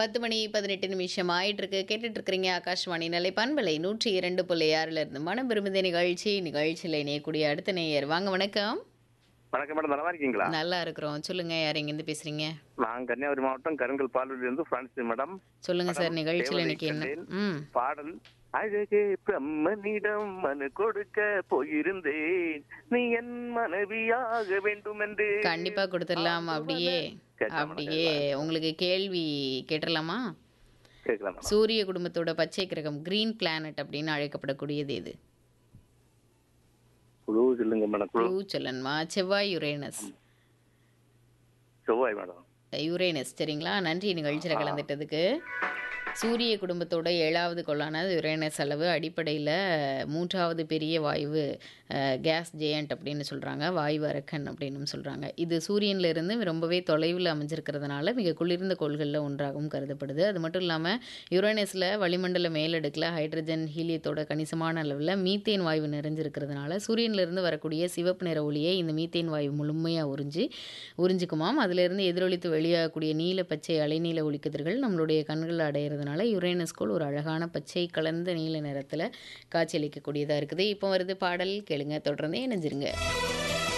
பத்து மணி பதினெட்டு நிமிஷம் ஆயிட்டு இருக்கு கேட்டுட்டு இருக்கிறீங்க ஆகாஷ்வாணி நிலை பண்பலை நூற்றி இரண்டு புள்ளி ஆறுல இருந்து மனம் விரும்புத நிகழ்ச்சி நிகழ்ச்சியில் இணையக்கூடிய அடுத்த நேயர் வாங்க வணக்கம் வணக்கம் மேடம் நல்லா இருக்கீங்களா நல்லா இருக்கிறோம் சொல்லுங்க யார் எங்கேருந்து பேசுறீங்க நான் கன்னியாகுமரி மாவட்டம் கருங்கல் பாலூரில் இருந்து பிரான்சிஸ் மேடம் சொல்லுங்க சார் மேடம், நிகழ்ச்சியில் தேவதை இன்னைக்கு என்ன கண்டேன். ம் பாடல் அழகே பிரம்மனிடம் மனு கொடுக்க போயிருந்தேன் நீ என் மனைவியாக வேண்டும் என்று கண்டிப்பா கொடுத்துடலாம் அப்படியே கேட்கலாம் அப்படியே உங்களுக்கு கேள்வி கேட்டுடலாமா கேட்கலாம் மேடம். சூரிய குடும்பத்தோட பச்சை கிரகம் கிரீன் பிளானட் அப்படின்னு அழைக்கப்படக்கூடியது எது குழு சொல்லுங்க மேடம் குழு ப்ளூ சொல்லணுமா செவ்வாய் யுரேனஸ் செவ்வாய் மேடம் யுரேனஸ் சரிங்களா நன்றி நிகழ்ச்சியில் கலந்துட்டதுக்கு சூரிய குடும்பத்தோட ஏழாவது கொள்ளான யுரேனஸ் அளவு அடிப்படையில் மூன்றாவது பெரிய வாயு கேஸ் ஜெயண்ட் அப்படின்னு சொல்கிறாங்க வாயு அரக்கன் அப்படின்னு சொல்கிறாங்க இது சூரியன்ல இருந்து ரொம்பவே தொலைவில் அமைஞ்சிருக்கிறதுனால மிக குளிர்ந்த கோள்களில் ஒன்றாகவும் கருதப்படுது அது மட்டும் இல்லாமல் யுரேனஸில் வளிமண்டல மேலடுக்கில் ஹைட்ரஜன் ஹீலியத்தோட கணிசமான அளவில் மீத்தேன் வாயு நிறைஞ்சிருக்கிறதுனால சூரியன்லேருந்து வரக்கூடிய சிவப்பு நிற ஒளியை இந்த மீத்தேன் வாயு முழுமையாக உறிஞ்சி உறிஞ்சிக்குமாம் அதிலிருந்து எதிரொலித்து வெளியாகக்கூடிய நீல பச்சை அலைநீல ஒளிக்கதிர்கள் நம்மளுடைய கண்களில் அடையிறதுனால யுரேனஸ் கோள் ஒரு அழகான பச்சை கலந்த நீல நிறத்தில் காட்சியளிக்கக்கூடியதாக இருக்குது இப்போ வருது பாடல் கேளுங்க தொடர்ந்து இணைஞ்சிருங்க